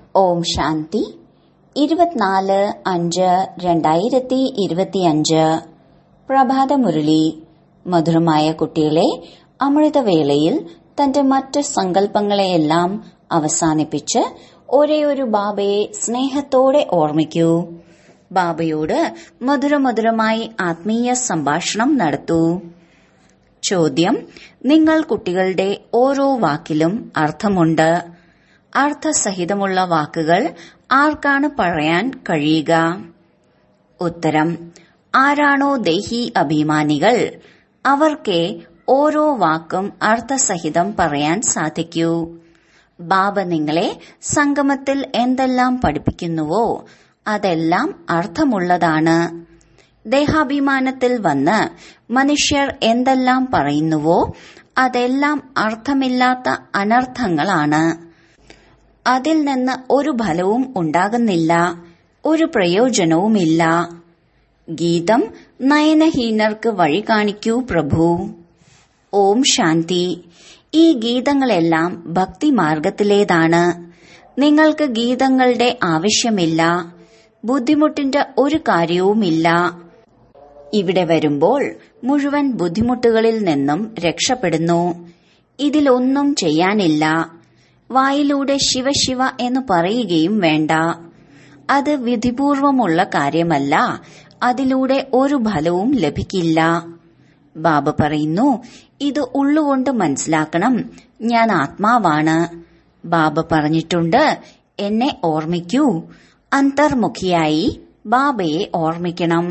ഓം ശാന്തി ഇരുപത്തിനാല് അഞ്ച് രണ്ടായിരത്തി ഇരുപത്തിയഞ്ച് പ്രഭാതമുരളി മധുരമായ കുട്ടികളെ അമൃതവേളയിൽ തന്റെ മറ്റ് സങ്കല്പങ്ങളെയെല്ലാം അവസാനിപ്പിച്ച് ഒരേ ഒരു ബാബയെ സ്നേഹത്തോടെ ഓർമ്മിക്കൂ ബാബയോട് മധുരമധുരമായി ആത്മീയ സംഭാഷണം നടത്തൂ ചോദ്യം നിങ്ങൾ കുട്ടികളുടെ ഓരോ വാക്കിലും അർത്ഥമുണ്ട് അർത്ഥസഹിതമുള്ള വാക്കുകൾ ആർക്കാണ് പറയാൻ കഴിയുക ഉത്തരം ആരാണോ ദേഹി അഭിമാനികൾ അവർക്കേ ഓരോ വാക്കും അർത്ഥസഹിതം പറയാൻ സാധിക്കൂ ബാബ നിങ്ങളെ സംഗമത്തിൽ എന്തെല്ലാം പഠിപ്പിക്കുന്നുവോ അതെല്ലാം അർത്ഥമുള്ളതാണ് ദേഹാഭിമാനത്തിൽ വന്ന് മനുഷ്യർ എന്തെല്ലാം പറയുന്നുവോ അതെല്ലാം അർത്ഥമില്ലാത്ത അനർത്ഥങ്ങളാണ് അതിൽ നിന്ന് ഒരു ഫലവും ഉണ്ടാകുന്നില്ല ഒരു പ്രയോജനവുമില്ല ഗീതം നയനഹീനർക്ക് വഴി കാണിക്കൂ പ്രഭു ഓം ശാന്തി ഈ ഗീതങ്ങളെല്ലാം ഭക്തിമാർഗത്തിലേതാണ് നിങ്ങൾക്ക് ഗീതങ്ങളുടെ ആവശ്യമില്ല ബുദ്ധിമുട്ടിന്റെ ഒരു കാര്യവുമില്ല ഇവിടെ വരുമ്പോൾ മുഴുവൻ ബുദ്ധിമുട്ടുകളിൽ നിന്നും രക്ഷപ്പെടുന്നു ഇതിലൊന്നും ചെയ്യാനില്ല വായിലൂടെ ശിവശിവ എന്ന് പറയുകയും വേണ്ട അത് വിധിപൂർവമുള്ള കാര്യമല്ല അതിലൂടെ ഒരു ഫലവും ലഭിക്കില്ല ബാബ പറയുന്നു ഇത് ഉള്ളുകൊണ്ട് മനസ്സിലാക്കണം ഞാൻ ആത്മാവാണ് ബാബ പറഞ്ഞിട്ടുണ്ട് എന്നെ ഓർമ്മിക്കൂ അന്തർമുഖിയായി ബാബയെ ഓർമ്മിക്കണം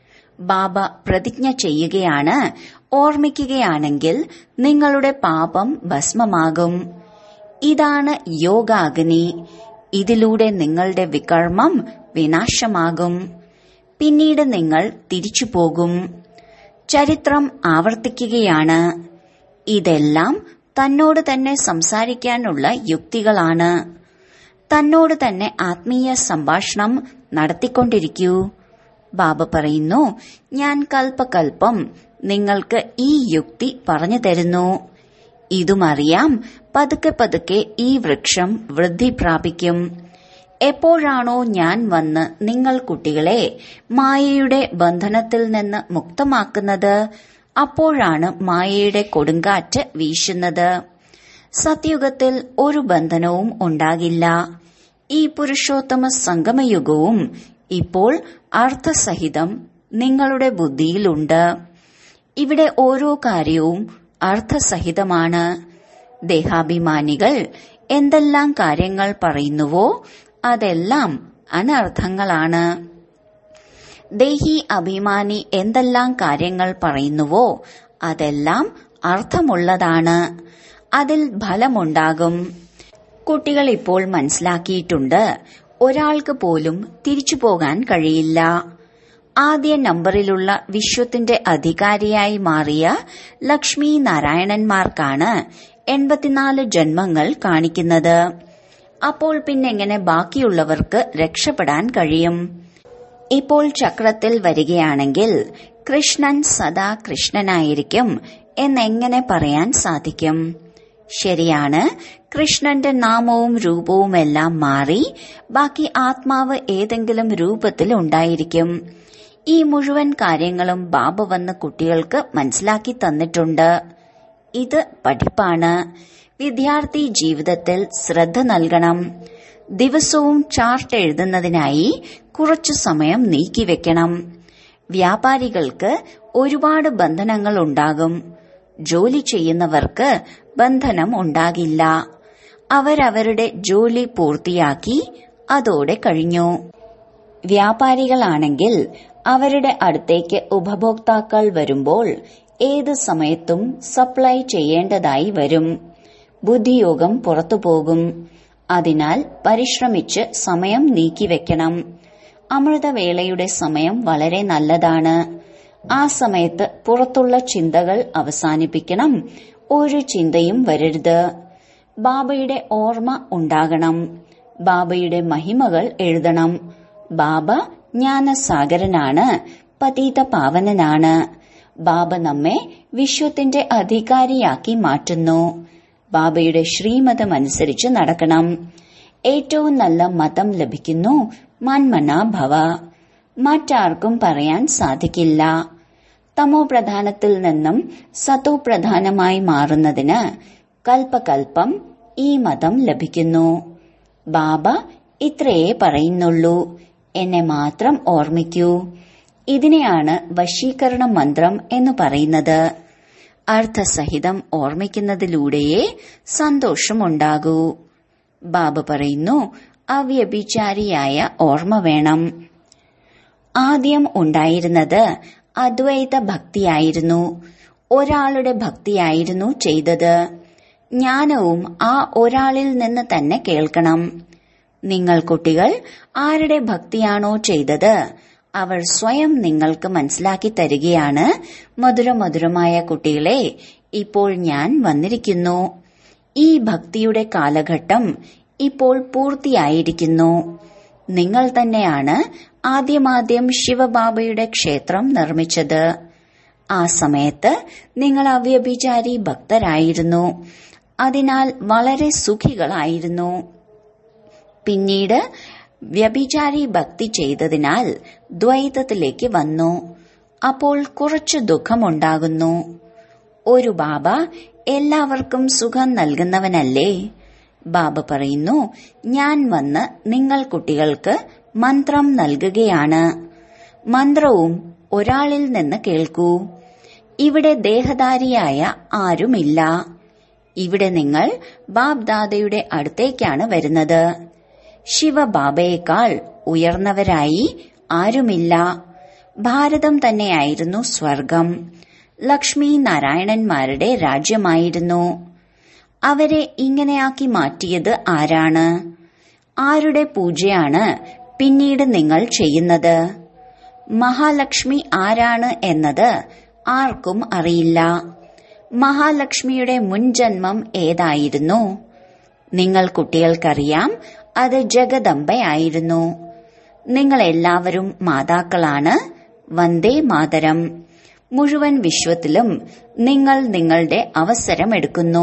ബാബ പ്രതിജ്ഞ ചെയ്യുകയാണ് ഓർമ്മിക്കുകയാണെങ്കിൽ നിങ്ങളുടെ പാപം ഭസ്മമാകും ഇതാണ് യോഗാഗ്നി ഇതിലൂടെ നിങ്ങളുടെ വികർമ്മം വിനാശമാകും പിന്നീട് നിങ്ങൾ തിരിച്ചു പോകും ചരിത്രം ആവർത്തിക്കുകയാണ് ഇതെല്ലാം തന്നോട് തന്നെ സംസാരിക്കാനുള്ള യുക്തികളാണ് തന്നോട് തന്നെ ആത്മീയ സംഭാഷണം നടത്തിക്കൊണ്ടിരിക്കൂ ബാബ പറയുന്നു ഞാൻ കൽപ്പകൽപ്പം നിങ്ങൾക്ക് ഈ യുക്തി പറഞ്ഞു തരുന്നു ഇതുമറിയാം പതുക്കെ പതുക്കെ ഈ വൃക്ഷം വൃദ്ധി പ്രാപിക്കും എപ്പോഴാണോ ഞാൻ വന്ന് നിങ്ങൾ കുട്ടികളെ മായയുടെ ബന്ധനത്തിൽ നിന്ന് മുക്തമാക്കുന്നത് അപ്പോഴാണ് മായയുടെ കൊടുങ്കാറ്റ് വീശുന്നത് സത്യുഗത്തിൽ ഒരു ബന്ധനവും ഉണ്ടാകില്ല ഈ പുരുഷോത്തമ സംഗമയുഗവും ഇപ്പോൾ അർത്ഥസഹിതം നിങ്ങളുടെ ബുദ്ധിയിലുണ്ട് ഇവിടെ ഓരോ കാര്യവും അർത്ഥസഹിതമാണ് ദേഹാഭിമാനികൾ എന്തെല്ലാം കാര്യങ്ങൾ പറയുന്നുവോ അതെല്ലാം അനർത്ഥങ്ങളാണ് ദേഹി അഭിമാനി എന്തെല്ലാം കാര്യങ്ങൾ പറയുന്നുവോ അതെല്ലാം അർത്ഥമുള്ളതാണ് അതിൽ ഫലമുണ്ടാകും കുട്ടികൾ ഇപ്പോൾ മനസ്സിലാക്കിയിട്ടുണ്ട് ഒരാൾക്ക് പോലും തിരിച്ചു പോകാൻ കഴിയില്ല ആദ്യ നമ്പറിലുള്ള വിശ്വത്തിന്റെ അധികാരിയായി മാറിയ ലക്ഷ്മി നാരായണന്മാർക്കാണ് എൺപത്തിനാല് ജന്മങ്ങൾ കാണിക്കുന്നത് അപ്പോൾ പിന്നെങ്ങനെ ബാക്കിയുള്ളവർക്ക് രക്ഷപ്പെടാൻ കഴിയും ഇപ്പോൾ ചക്രത്തിൽ വരികയാണെങ്കിൽ കൃഷ്ണൻ സദാ കൃഷ്ണനായിരിക്കും എന്നെങ്ങനെ പറയാൻ സാധിക്കും ശരിയാണ് കൃഷ്ണന്റെ നാമവും രൂപവുമെല്ലാം മാറി ബാക്കി ആത്മാവ് ഏതെങ്കിലും രൂപത്തിൽ ഉണ്ടായിരിക്കും ഈ മുഴുവൻ കാര്യങ്ങളും ബാബ വന്ന് കുട്ടികൾക്ക് മനസ്സിലാക്കി തന്നിട്ടുണ്ട് ഇത് പഠിപ്പാണ് വിദ്യാർത്ഥി ജീവിതത്തിൽ ശ്രദ്ധ നൽകണം ദിവസവും ചാർട്ട് എഴുതുന്നതിനായി കുറച്ചു സമയം നീക്കിവെക്കണം വ്യാപാരികൾക്ക് ഒരുപാട് ബന്ധനങ്ങൾ ഉണ്ടാകും ജോലി ചെയ്യുന്നവർക്ക് ബന്ധനം ഉണ്ടാകില്ല അവരവരുടെ ജോലി പൂർത്തിയാക്കി അതോടെ കഴിഞ്ഞു വ്യാപാരികളാണെങ്കിൽ അവരുടെ അടുത്തേക്ക് ഉപഭോക്താക്കൾ വരുമ്പോൾ ഏത് സമയത്തും സപ്ലൈ ചെയ്യേണ്ടതായി വരും ബുദ്ധിയോഗം പുറത്തുപോകും അതിനാൽ പരിശ്രമിച്ച് സമയം നീക്കിവെക്കണം അമൃതവേളയുടെ സമയം വളരെ നല്ലതാണ് ആ സമയത്ത് പുറത്തുള്ള ചിന്തകൾ അവസാനിപ്പിക്കണം ഒരു ചിന്തയും വരരുത് ബാബയുടെ ഓർമ്മ ഉണ്ടാകണം ബാബയുടെ മഹിമകൾ എഴുതണം ബാബ ജ്ഞാനസാഗരനാണ് പതീത പാവനനാണ് ബാബ നമ്മെ വിശ്വത്തിന്റെ അധികാരിയാക്കി മാറ്റുന്നു ബാബയുടെ ശ്രീമതമനുസരിച്ച് നടക്കണം ഏറ്റവും നല്ല മതം ലഭിക്കുന്നു മന്മന ഭവ മറ്റാർക്കും പറയാൻ സാധിക്കില്ല തമോ പ്രധാനത്തിൽ നിന്നും സതോ പ്രധാനമായി മാറുന്നതിന് കൽപ്പകൽപ്പം ഈ മതം ലഭിക്കുന്നു ബാബ ഇത്രയേ പറയുന്നുള്ളൂ എന്നെ മാത്രം ഓർമ്മിക്കൂ ഇതിനെയാണ് വശീകരണ മന്ത്രം എന്ന് പറയുന്നത് അർത്ഥസഹിതം ഓർമ്മിക്കുന്നതിലൂടെയേ സന്തോഷമുണ്ടാകൂ ബാബ പറയുന്നു അവ്യഭിചാരിയായ ഓർമ്മ വേണം ആദ്യം ഉണ്ടായിരുന്നത് അദ്വൈത ഭക്തിയായിരുന്നു ഒരാളുടെ ഭക്തിയായിരുന്നു ചെയ്തത് ജ്ഞാനവും ആ ഒരാളിൽ നിന്ന് തന്നെ കേൾക്കണം നിങ്ങൾ കുട്ടികൾ ആരുടെ ഭക്തിയാണോ ചെയ്തത് അവർ സ്വയം നിങ്ങൾക്ക് മനസ്സിലാക്കി തരികയാണ് മധുരമധുരമായ കുട്ടികളെ ഇപ്പോൾ ഞാൻ വന്നിരിക്കുന്നു ഈ ഭക്തിയുടെ കാലഘട്ടം ഇപ്പോൾ പൂർത്തിയായിരിക്കുന്നു നിങ്ങൾ തന്നെയാണ് ആദ്യമാദ്യം ശിവബാബയുടെ ക്ഷേത്രം നിർമ്മിച്ചത് ആ സമയത്ത് നിങ്ങൾ അവ്യഭിചാരി ഭക്തരായിരുന്നു അതിനാൽ വളരെ സുഖികളായിരുന്നു പിന്നീട് വ്യഭിചാരി ഭക്തി ചെയ്തതിനാൽ ദ്വൈതത്തിലേക്ക് വന്നു അപ്പോൾ കുറച്ചു ദുഃഖമുണ്ടാകുന്നു ഒരു ബാബ എല്ലാവർക്കും സുഖം നൽകുന്നവനല്ലേ ബാബ പറയുന്നു ഞാൻ വന്ന് നിങ്ങൾ കുട്ടികൾക്ക് മന്ത്രം നൽകുകയാണ് മന്ത്രവും ഒരാളിൽ നിന്ന് കേൾക്കൂ ഇവിടെ ദേഹധാരിയായ ആരുമില്ല ഇവിടെ നിങ്ങൾ ബാബ്ദാദയുടെ അടുത്തേക്കാണ് വരുന്നത് ശിവബാബയേക്കാൾ ഉയർന്നവരായി ആരുമില്ല ഭാരതം തന്നെയായിരുന്നു സ്വർഗം ലക്ഷ്മി നാരായണന്മാരുടെ രാജ്യമായിരുന്നു അവരെ ഇങ്ങനെയാക്കി മാറ്റിയത് ആരാണ് ആരുടെ പൂജയാണ് പിന്നീട് നിങ്ങൾ ചെയ്യുന്നത് മഹാലക്ഷ്മി ആരാണ് എന്നത് ആർക്കും അറിയില്ല മഹാലക്ഷ്മിയുടെ മുൻജന്മം ഏതായിരുന്നു നിങ്ങൾ കുട്ടികൾക്കറിയാം അത് ജഗദമ്പയായിരുന്നു നിങ്ങൾ എല്ലാവരും മാതാക്കളാണ് വന്ദേ മാതരം മുഴുവൻ വിശ്വത്തിലും നിങ്ങൾ നിങ്ങളുടെ അവസരം എടുക്കുന്നു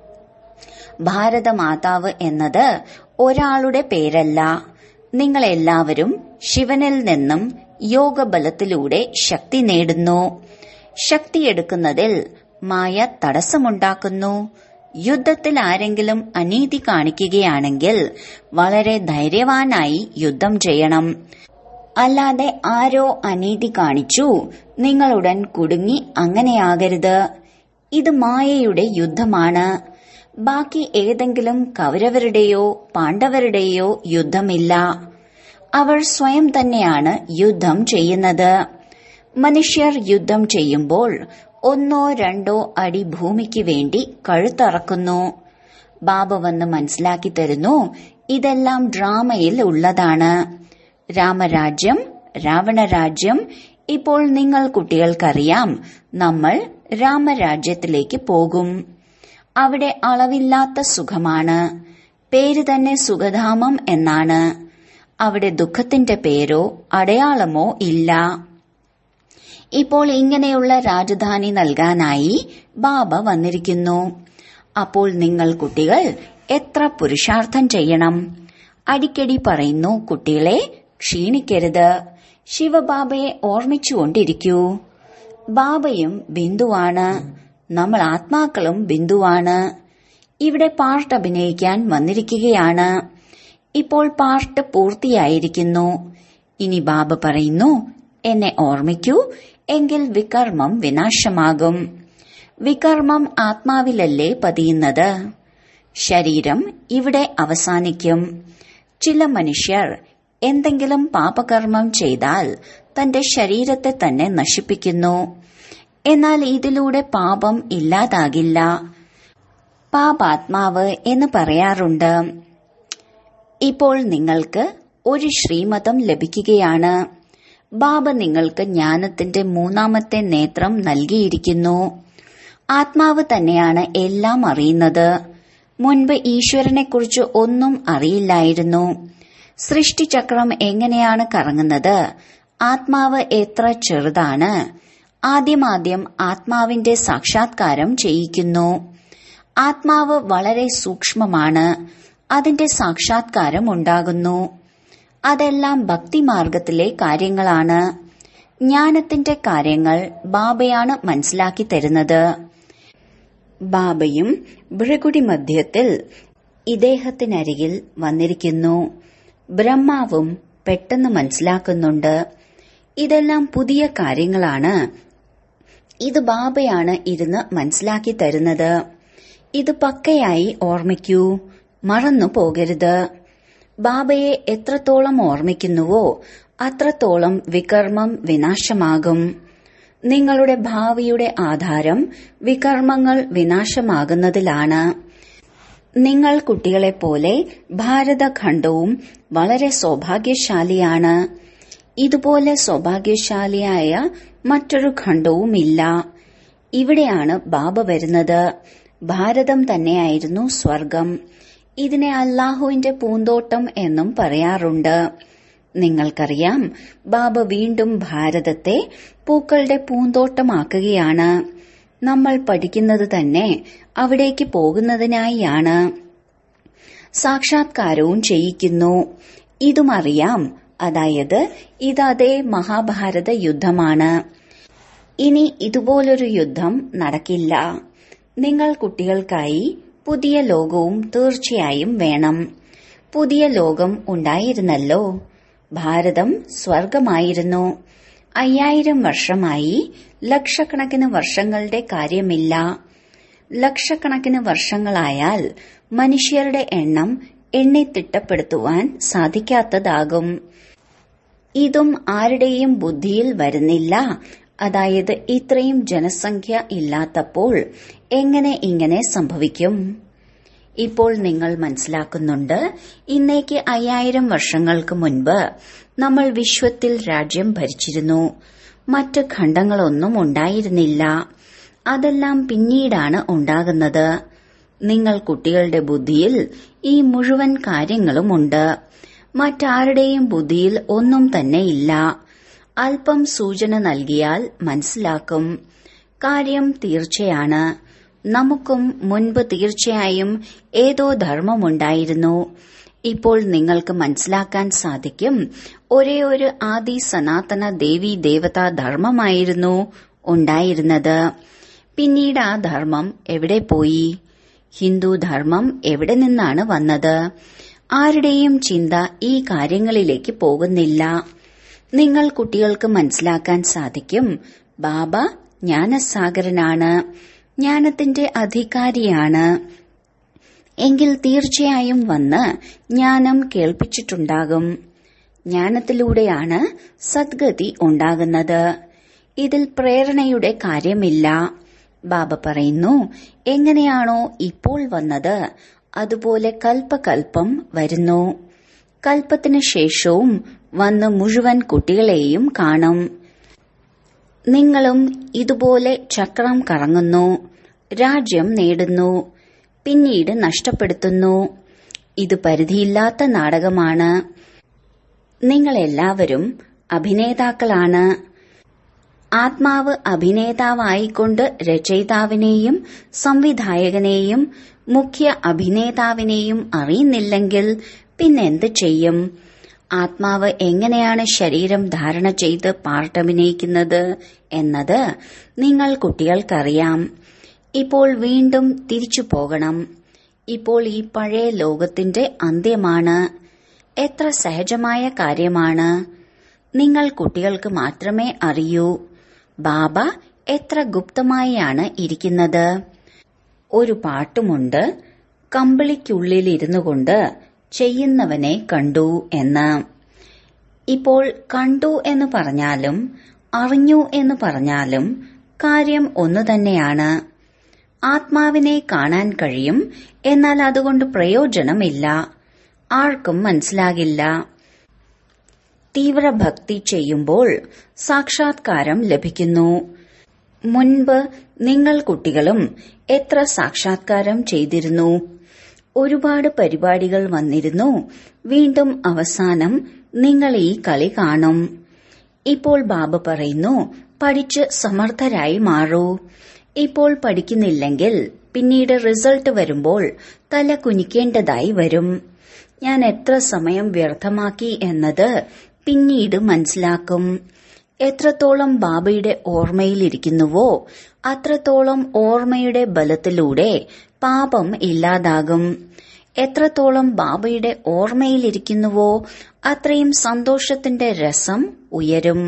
ഭാരതമാതാവ് എന്നത് ഒരാളുടെ പേരല്ല നിങ്ങൾ എല്ലാവരും ശിവനിൽ നിന്നും യോഗബലത്തിലൂടെ ശക്തി നേടുന്നു ശക്തിയെടുക്കുന്നതിൽ മായ തടസ്സമുണ്ടാക്കുന്നു യുദ്ധത്തിൽ ആരെങ്കിലും അനീതി കാണിക്കുകയാണെങ്കിൽ വളരെ ധൈര്യവാനായി യുദ്ധം ചെയ്യണം അല്ലാതെ ആരോ അനീതി കാണിച്ചു നിങ്ങളുടൻ കുടുങ്ങി അങ്ങനെയാകരുത് ഇത് മായയുടെ യുദ്ധമാണ് ബാക്കി ഏതെങ്കിലും കൗരവരുടെയോ പാണ്ഡവരുടെയോ യുദ്ധമില്ല അവർ സ്വയം തന്നെയാണ് യുദ്ധം ചെയ്യുന്നത് മനുഷ്യർ യുദ്ധം ചെയ്യുമ്പോൾ ഒന്നോ രണ്ടോ അടി ഭൂമിക്ക് വേണ്ടി കഴുത്തറക്കുന്നു ബാബ വന്ന് മനസ്സിലാക്കി തരുന്നു ഇതെല്ലാം ഡ്രാമയിൽ ഉള്ളതാണ് രാമരാജ്യം രാവണരാജ്യം ഇപ്പോൾ നിങ്ങൾ കുട്ടികൾക്കറിയാം നമ്മൾ രാമരാജ്യത്തിലേക്ക് പോകും അവിടെ അളവില്ലാത്ത സുഖമാണ് പേര് തന്നെ സുഖധാമം എന്നാണ് അവിടെ ദുഃഖത്തിന്റെ പേരോ അടയാളമോ ഇല്ല ഇപ്പോൾ ഇങ്ങനെയുള്ള രാജധാനി നൽകാനായി ബാബ വന്നിരിക്കുന്നു അപ്പോൾ നിങ്ങൾ കുട്ടികൾ എത്ര പുരുഷാർത്ഥം ചെയ്യണം അടിക്കടി പറയുന്നു കുട്ടികളെ ക്ഷീണിക്കരുത് ശിവബാബയെ ഓർമ്മിച്ചുകൊണ്ടിരിക്കൂ ബാബയും ബിന്ദുവാണ് നമ്മൾ ആത്മാക്കളും ബിന്ദുവാണ് ഇവിടെ പാർട്ട് അഭിനയിക്കാൻ വന്നിരിക്കുകയാണ് ഇപ്പോൾ പാർട്ട് പൂർത്തിയായിരിക്കുന്നു ഇനി ബാബ പറയുന്നു എന്നെ ഓർമ്മിക്കൂ എങ്കിൽ വികർമ്മം വിനാശമാകും വികർമ്മം ആത്മാവിലല്ലേ പതിയുന്നത് ശരീരം ഇവിടെ അവസാനിക്കും ചില മനുഷ്യർ എന്തെങ്കിലും പാപകർമ്മം ചെയ്താൽ തന്റെ ശരീരത്തെ തന്നെ നശിപ്പിക്കുന്നു എന്നാൽ ഇതിലൂടെ പാപം ഇല്ലാതാകില്ല പാപാത്മാവ് എന്ന് പറയാറുണ്ട് ഇപ്പോൾ നിങ്ങൾക്ക് ഒരു ശ്രീമതം ലഭിക്കുകയാണ് ബാബ നിങ്ങൾക്ക് ജ്ഞാനത്തിന്റെ മൂന്നാമത്തെ നേത്രം നൽകിയിരിക്കുന്നു ആത്മാവ് തന്നെയാണ് എല്ലാം അറിയുന്നത് മുൻപ് ഈശ്വരനെക്കുറിച്ച് ഒന്നും അറിയില്ലായിരുന്നു സൃഷ്ടിചക്രം എങ്ങനെയാണ് കറങ്ങുന്നത് ആത്മാവ് എത്ര ചെറുതാണ് ആദ്യമാദ്യം ആത്മാവിന്റെ സാക്ഷാത്കാരം ചെയ്യിക്കുന്നു ആത്മാവ് വളരെ സൂക്ഷ്മമാണ് അതിന്റെ സാക്ഷാത്കാരം ഉണ്ടാകുന്നു അതെല്ലാം ഭക്തിമാർഗത്തിലെ കാര്യങ്ങളാണ് ജ്ഞാനത്തിന്റെ കാര്യങ്ങൾ ബാബയാണ് മനസ്സിലാക്കി തരുന്നത് ബാബയും ഭൃഗുടി മധ്യത്തിൽ ഇദ്ദേഹത്തിനരികിൽ വന്നിരിക്കുന്നു ബ്രഹ്മാവും പെട്ടെന്ന് മനസ്സിലാക്കുന്നുണ്ട് ഇതെല്ലാം പുതിയ കാര്യങ്ങളാണ് ഇത് ബാബയാണ് ഇരുന്ന് മനസ്സിലാക്കി തരുന്നത് ഇത് പക്കയായി ഓർമ്മിക്കൂ മറന്നു പോകരുത് ബാബയെ എത്രത്തോളം ഓർമ്മിക്കുന്നുവോ അത്രത്തോളം വികർമ്മം വിനാശമാകും നിങ്ങളുടെ ഭാവിയുടെ ആധാരം വികർമ്മങ്ങൾ വിനാശമാകുന്നതിലാണ് നിങ്ങൾ കുട്ടികളെപ്പോലെ ഭാരതഖണ്ഡവും വളരെ സൗഭാഗ്യശാലിയാണ് ഇതുപോലെ സൗഭാഗ്യശാലിയായ മറ്റൊരു ഖണ്ഡവുമില്ല ഇവിടെയാണ് ബാബ വരുന്നത് ഭാരതം തന്നെയായിരുന്നു സ്വർഗം ഇതിനെ അല്ലാഹുവിന്റെ പൂന്തോട്ടം എന്നും പറയാറുണ്ട് നിങ്ങൾക്കറിയാം ബാബ വീണ്ടും ഭാരതത്തെ പൂക്കളുടെ പൂന്തോട്ടമാക്കുകയാണ് നമ്മൾ പഠിക്കുന്നത് തന്നെ അവിടേക്ക് പോകുന്നതിനായാണ് സാക്ഷാത്കാരവും ചെയ്യിക്കുന്നു ഇതും അറിയാം അതായത് ഇതതേ മഹാഭാരത യുദ്ധമാണ് ഇനി ഇതുപോലൊരു യുദ്ധം നടക്കില്ല നിങ്ങൾ കുട്ടികൾക്കായി പുതിയ ലോകവും തീർച്ചയായും വേണം പുതിയ ലോകം ഉണ്ടായിരുന്നല്ലോ ഭാരതം സ്വർഗമായിരുന്നു അയ്യായിരം വർഷമായി ലക്ഷക്കണക്കിന് വർഷങ്ങളുടെ കാര്യമില്ല ലക്ഷക്കണക്കിന് വർഷങ്ങളായാൽ മനുഷ്യരുടെ എണ്ണം എണ്ണിത്തിട്ടപ്പെടുത്തുവാൻ സാധിക്കാത്തതാകും ഇതും ആരുടെയും ബുദ്ധിയിൽ വരുന്നില്ല അതായത് ഇത്രയും ജനസംഖ്യ ഇല്ലാത്തപ്പോൾ എങ്ങനെ ഇങ്ങനെ സംഭവിക്കും ഇപ്പോൾ നിങ്ങൾ മനസ്സിലാക്കുന്നുണ്ട് ഇന്നേക്ക് അയ്യായിരം വർഷങ്ങൾക്ക് മുൻപ് നമ്മൾ വിശ്വത്തിൽ രാജ്യം ഭരിച്ചിരുന്നു മറ്റ് ഖണ്ഡങ്ങളൊന്നും ഉണ്ടായിരുന്നില്ല അതെല്ലാം പിന്നീടാണ് ഉണ്ടാകുന്നത് നിങ്ങൾ കുട്ടികളുടെ ബുദ്ധിയിൽ ഈ മുഴുവൻ കാര്യങ്ങളുമുണ്ട് മറ്റാരുടെയും ബുദ്ധിയിൽ ഒന്നും തന്നെ ഇല്ല അല്പം സൂചന നൽകിയാൽ മനസ്സിലാക്കും കാര്യം തീർച്ചയാണ് നമുക്കും മുൻപ് തീർച്ചയായും ഏതോ ധർമ്മമുണ്ടായിരുന്നു ഇപ്പോൾ നിങ്ങൾക്ക് മനസ്സിലാക്കാൻ സാധിക്കും ഒരേ ഒരു ആദി സനാതന ദേവി ദേവതാ ധർമ്മമായിരുന്നു ഉണ്ടായിരുന്നത് പിന്നീട് ആ ധർമ്മം എവിടെ പോയി ഹിന്ദു ധർമ്മം എവിടെ നിന്നാണ് വന്നത് ആരുടെയും ചിന്ത ഈ കാര്യങ്ങളിലേക്ക് പോകുന്നില്ല നിങ്ങൾ കുട്ടികൾക്ക് മനസ്സിലാക്കാൻ സാധിക്കും ബാബ ജ്ഞാനസാഗരനാണ് ജ്ഞാനത്തിന്റെ അധികാരിയാണ് എങ്കിൽ തീർച്ചയായും വന്ന് ജ്ഞാനം കേൾപ്പിച്ചിട്ടുണ്ടാകും ജ്ഞാനത്തിലൂടെയാണ് സദ്ഗതി ഉണ്ടാകുന്നത് ഇതിൽ പ്രേരണയുടെ കാര്യമില്ല ബാബ പറയുന്നു എങ്ങനെയാണോ ഇപ്പോൾ വന്നത് അതുപോലെ കൽപ്പകൽപ്പം വരുന്നു കൽപ്പത്തിന് ശേഷവും വന്ന് മുഴുവൻ കുട്ടികളെയും കാണും നിങ്ങളും ഇതുപോലെ ചക്രം കറങ്ങുന്നു രാജ്യം നേടുന്നു പിന്നീട് നഷ്ടപ്പെടുത്തുന്നു ഇത് പരിധിയില്ലാത്ത നാടകമാണ് നിങ്ങളെല്ലാവരും അഭിനേതാക്കളാണ് ആത്മാവ് അഭിനേതാവായിക്കൊണ്ട് രചയിതാവിനെയും സംവിധായകനെയും മുഖ്യ അഭിനേതാവിനെയും അറിയുന്നില്ലെങ്കിൽ പിന്നെന്ത് ചെയ്യും ആത്മാവ് എങ്ങനെയാണ് ശരീരം ധാരണ ചെയ്ത് പാർട്ടഭിനയിക്കുന്നത് എന്നത് നിങ്ങൾ കുട്ടികൾക്കറിയാം ഇപ്പോൾ വീണ്ടും തിരിച്ചു പോകണം ഇപ്പോൾ ഈ പഴയ ലോകത്തിന്റെ അന്ത്യമാണ് എത്ര സഹജമായ കാര്യമാണ് നിങ്ങൾ കുട്ടികൾക്ക് മാത്രമേ അറിയൂ ബാബ എത്ര ഗുപ്തമായാണ് ഇരിക്കുന്നത് ഒരു പാട്ടുമുണ്ട് കമ്പിളിക്കുള്ളിലിരുന്നു കൊണ്ട് ചെയ്യുന്നവനെ കണ്ടു എന്ന് ഇപ്പോൾ കണ്ടു എന്ന് പറഞ്ഞാലും അറിഞ്ഞു എന്ന് പറഞ്ഞാലും കാര്യം ഒന്നു തന്നെയാണ് ആത്മാവിനെ കാണാൻ കഴിയും എന്നാൽ അതുകൊണ്ട് പ്രയോജനമില്ല ആർക്കും മനസ്സിലാകില്ല തീവ്രഭക്തി ചെയ്യുമ്പോൾ സാക്ഷാത്കാരം ലഭിക്കുന്നു മുൻപ് നിങ്ങൾ കുട്ടികളും എത്ര സാക്ഷാത്കാരം ചെയ്തിരുന്നു ഒരുപാട് പരിപാടികൾ വന്നിരുന്നു വീണ്ടും അവസാനം നിങ്ങൾ ഈ കളി കാണും ഇപ്പോൾ ബാബ പറയുന്നു പഠിച്ച് സമർത്ഥരായി മാറൂ ഇപ്പോൾ പഠിക്കുന്നില്ലെങ്കിൽ പിന്നീട് റിസൾട്ട് വരുമ്പോൾ തല കുനിക്കേണ്ടതായി വരും ഞാൻ എത്ര സമയം വ്യർത്ഥമാക്കി എന്നത് പിന്നീട് മനസ്സിലാക്കും എത്രത്തോളം ബാബയുടെ ഓർമ്മയിലിരിക്കുന്നുവോ അത്രത്തോളം ഓർമ്മയുടെ ബലത്തിലൂടെ പാപം ഇല്ലാതാകും എത്രത്തോളം ബാബയുടെ ഓർമ്മയിലിരിക്കുന്നുവോ അത്രയും സന്തോഷത്തിന്റെ രസം ഉയരും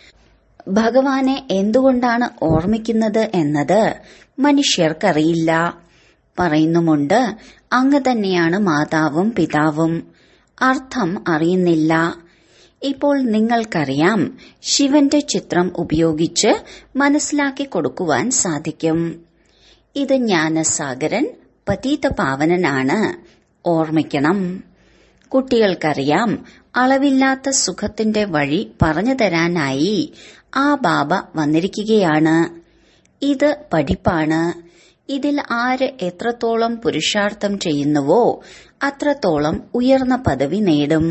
ഭഗവാനെ എന്തുകൊണ്ടാണ് ഓർമ്മിക്കുന്നത് എന്നത് മനുഷ്യർക്കറിയില്ല പറയുന്നുമുണ്ട് അങ്ങ് തന്നെയാണ് മാതാവും പിതാവും അർത്ഥം അറിയുന്നില്ല ഇപ്പോൾ നിങ്ങൾക്കറിയാം ശിവന്റെ ചിത്രം ഉപയോഗിച്ച് മനസ്സിലാക്കി കൊടുക്കുവാൻ സാധിക്കും ഇത് ജ്ഞാനസാഗരൻ പതീത പാവനനാണ് ഓർമ്മിക്കണം കുട്ടികൾക്കറിയാം അളവില്ലാത്ത സുഖത്തിന്റെ വഴി പറഞ്ഞു തരാനായി ആ ബാബ വന്നിരിക്കുകയാണ് ഇത് പഠിപ്പാണ് ഇതിൽ ആര് എത്രത്തോളം പുരുഷാർത്ഥം ചെയ്യുന്നുവോ അത്രത്തോളം ഉയർന്ന പദവി നേടും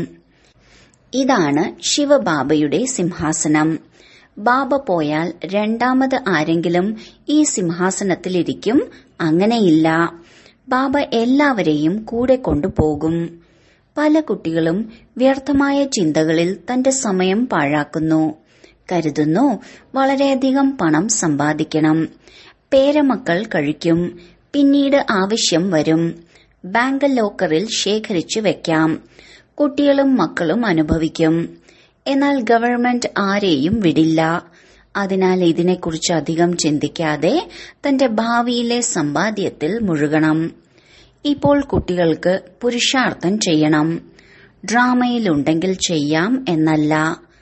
ഇതാണ് ശിവബാബയുടെ സിംഹാസനം ബാബ പോയാൽ രണ്ടാമത് ആരെങ്കിലും ഈ സിംഹാസനത്തിലിരിക്കും അങ്ങനെയില്ല ബാബ എല്ലാവരെയും കൂടെ കൊണ്ടുപോകും പല കുട്ടികളും വ്യർത്ഥമായ ചിന്തകളിൽ തന്റെ സമയം പാഴാക്കുന്നു കരുതുന്നു വളരെയധികം പണം സമ്പാദിക്കണം പേരമക്കൾ കഴിക്കും പിന്നീട് ആവശ്യം വരും ബാങ്ക് ലോക്കറിൽ ശേഖരിച്ചു വെക്കാം കുട്ടികളും മക്കളും അനുഭവിക്കും എന്നാൽ ഗവൺമെന്റ് ആരെയും വിടില്ല അതിനാൽ ഇതിനെക്കുറിച്ച് അധികം ചിന്തിക്കാതെ തന്റെ ഭാവിയിലെ സമ്പാദ്യത്തിൽ മുഴുകണം ഇപ്പോൾ കുട്ടികൾക്ക് പുരുഷാർത്ഥം ചെയ്യണം ഡ്രാമയിലുണ്ടെങ്കിൽ ചെയ്യാം എന്നല്ല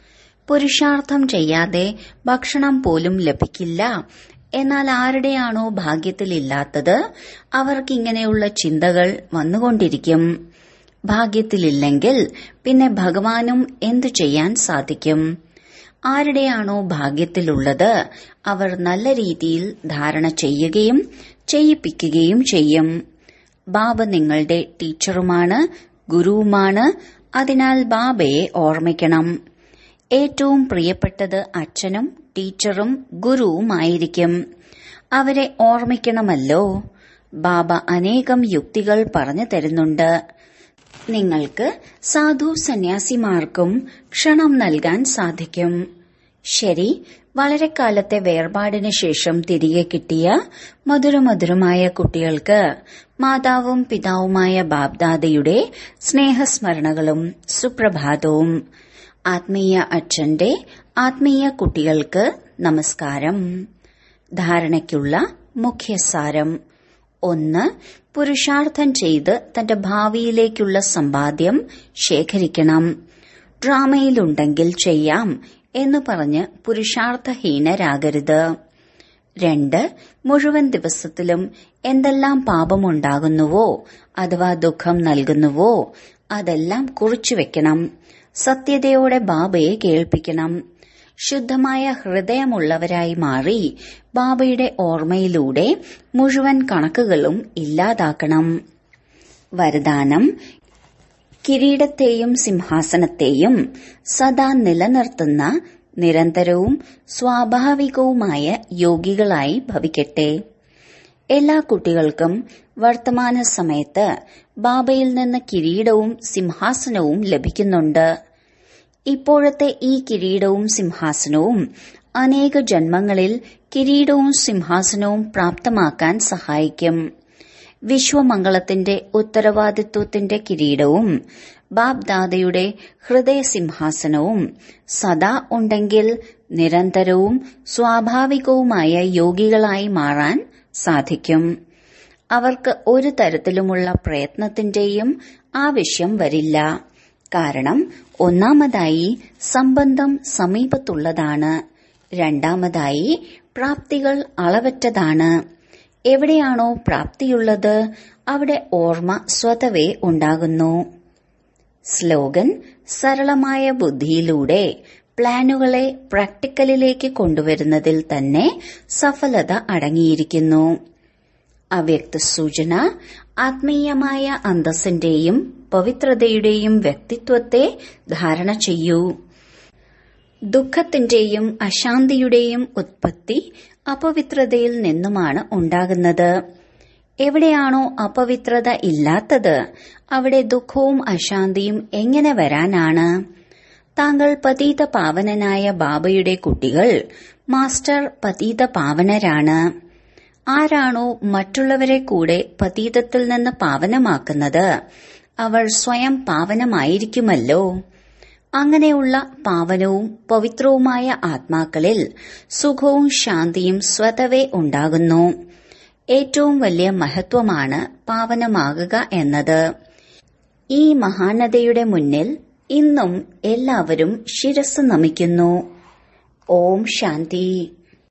പുരുഷാർത്ഥം ചെയ്യാതെ ഭക്ഷണം പോലും ലഭിക്കില്ല എന്നാൽ ആരുടെയാണോ ഭാഗ്യത്തിലില്ലാത്തത് അവർക്ക് ഇങ്ങനെയുള്ള ചിന്തകൾ വന്നുകൊണ്ടിരിക്കും ഭാഗ്യത്തിലില്ലെങ്കിൽ പിന്നെ ഭഗവാനും എന്തു ചെയ്യാൻ സാധിക്കും ആരുടെയാണോ ഭാഗ്യത്തിലുള്ളത് അവർ നല്ല രീതിയിൽ ധാരണ ചെയ്യുകയും ചെയ്യിപ്പിക്കുകയും ചെയ്യും ബാബ നിങ്ങളുടെ ടീച്ചറുമാണ് ഗുരുവുമാണ് അതിനാൽ ബാബയെ ഓർമ്മിക്കണം ഏറ്റവും പ്രിയപ്പെട്ടത് അച്ഛനും ടീച്ചറും ഗുരുവുമായിരിക്കും അവരെ ഓർമ്മിക്കണമല്ലോ ബാബ അനേകം യുക്തികൾ പറഞ്ഞു തരുന്നുണ്ട് നിങ്ങൾക്ക് സാധു സന്യാസിമാർക്കും ക്ഷണം നൽകാൻ സാധിക്കും ശരി വളരെ കാലത്തെ വേർപാടിന് ശേഷം തിരികെ കിട്ടിയ മധുരമധുരമായ കുട്ടികൾക്ക് മാതാവും പിതാവുമായ ബാബ്ദാദയുടെ സ്നേഹസ്മരണകളും സുപ്രഭാതവും ആത്മീയ അച്ഛന്റെ ആത്മീയ കുട്ടികൾക്ക് നമസ്കാരം ധാരണയ്ക്കുള്ള മുഖ്യസാരം ഒന്ന് പുരുഷാർത്ഥം ചെയ്ത് തന്റെ ഭാവിയിലേക്കുള്ള സമ്പാദ്യം ശേഖരിക്കണം ഡ്രാമയിലുണ്ടെങ്കിൽ ചെയ്യാം എന്ന് പറഞ്ഞ് പുരുഷാർത്ഥഹീനരാകരുത് രണ്ട് മുഴുവൻ ദിവസത്തിലും എന്തെല്ലാം പാപമുണ്ടാകുന്നുവോ അഥവാ ദുഃഖം നൽകുന്നുവോ അതെല്ലാം കുറിച്ചു വെക്കണം സത്യതയോടെ ബാബയെ കേൾപ്പിക്കണം ശുദ്ധമായ ഹൃദയമുള്ളവരായി മാറി ബാബയുടെ ഓർമ്മയിലൂടെ മുഴുവൻ കണക്കുകളും ഇല്ലാതാക്കണം വരദാനം കിരീടത്തെയും സിംഹാസനത്തെയും സദാ നിലനിർത്തുന്ന നിരന്തരവും സ്വാഭാവികവുമായ യോഗികളായി ഭവിക്കട്ടെ എല്ലാ കുട്ടികൾക്കും വർത്തമാന സമയത്ത് ബാബയിൽ നിന്ന് കിരീടവും സിംഹാസനവും ലഭിക്കുന്നുണ്ട് ഇപ്പോഴത്തെ ഈ കിരീടവും സിംഹാസനവും അനേക ജന്മങ്ങളിൽ കിരീടവും സിംഹാസനവും പ്രാപ്തമാക്കാൻ സഹായിക്കും വിശ്വമംഗളത്തിന്റെ ഉത്തരവാദിത്വത്തിന്റെ കിരീടവും ബാബ്ദാദയുടെ ഹൃദയസിംഹാസനവും സദാ ഉണ്ടെങ്കിൽ നിരന്തരവും സ്വാഭാവികവുമായ യോഗികളായി മാറാൻ സാധിക്കും അവർക്ക് ഒരു തരത്തിലുമുള്ള പ്രയത്നത്തിന്റെയും ആവശ്യം വരില്ല കാരണം ഒന്നാമതായി സംബന്ധം സമീപത്തുള്ളതാണ് രണ്ടാമതായി പ്രാപ്തികൾ അളവറ്റതാണ് എവിടെയാണോ പ്രാപ്തിയുള്ളത് അവിടെ ഓർമ്മ സ്വതവേ ഉണ്ടാകുന്നു സ്ലോഗൻ സരളമായ ബുദ്ധിയിലൂടെ പ്ലാനുകളെ പ്രാക്ടിക്കലിലേക്ക് കൊണ്ടുവരുന്നതിൽ തന്നെ സഫലത അടങ്ങിയിരിക്കുന്നു അവ്യക്ത സൂചന ആത്മീയമായ അന്തസ്സിന്റെയും പവിത്രതയുടെയും വ്യക്തിത്വത്തെ ധാരണ ചെയ്യൂ ദുഃഖത്തിന്റെയും അശാന്തിയുടെയും ഉത്പത്തി അപവിത്രതയിൽ നിന്നുമാണ് ഉണ്ടാകുന്നത് എവിടെയാണോ അപവിത്രത ഇല്ലാത്തത് അവിടെ ദുഃഖവും അശാന്തിയും എങ്ങനെ വരാനാണ് താങ്കൾ പതീത പാവനനായ ബാബയുടെ കുട്ടികൾ മാസ്റ്റർ പതീത പാവനരാണ് ആരാണോ മറ്റുള്ളവരെ കൂടെ പതീതത്തിൽ നിന്ന് പാവനമാക്കുന്നത് അവർ സ്വയം പാവനമായിരിക്കുമല്ലോ അങ്ങനെയുള്ള പാവനവും പവിത്രവുമായ ആത്മാക്കളിൽ സുഖവും ശാന്തിയും സ്വതവേ ഉണ്ടാകുന്നു ഏറ്റവും വലിയ മഹത്വമാണ് പാവനമാകുക എന്നത് ഈ മഹാനതയുടെ മുന്നിൽ ഇന്നും എല്ലാവരും ശിരസ് നമിക്കുന്നു ഓം ശാന്തി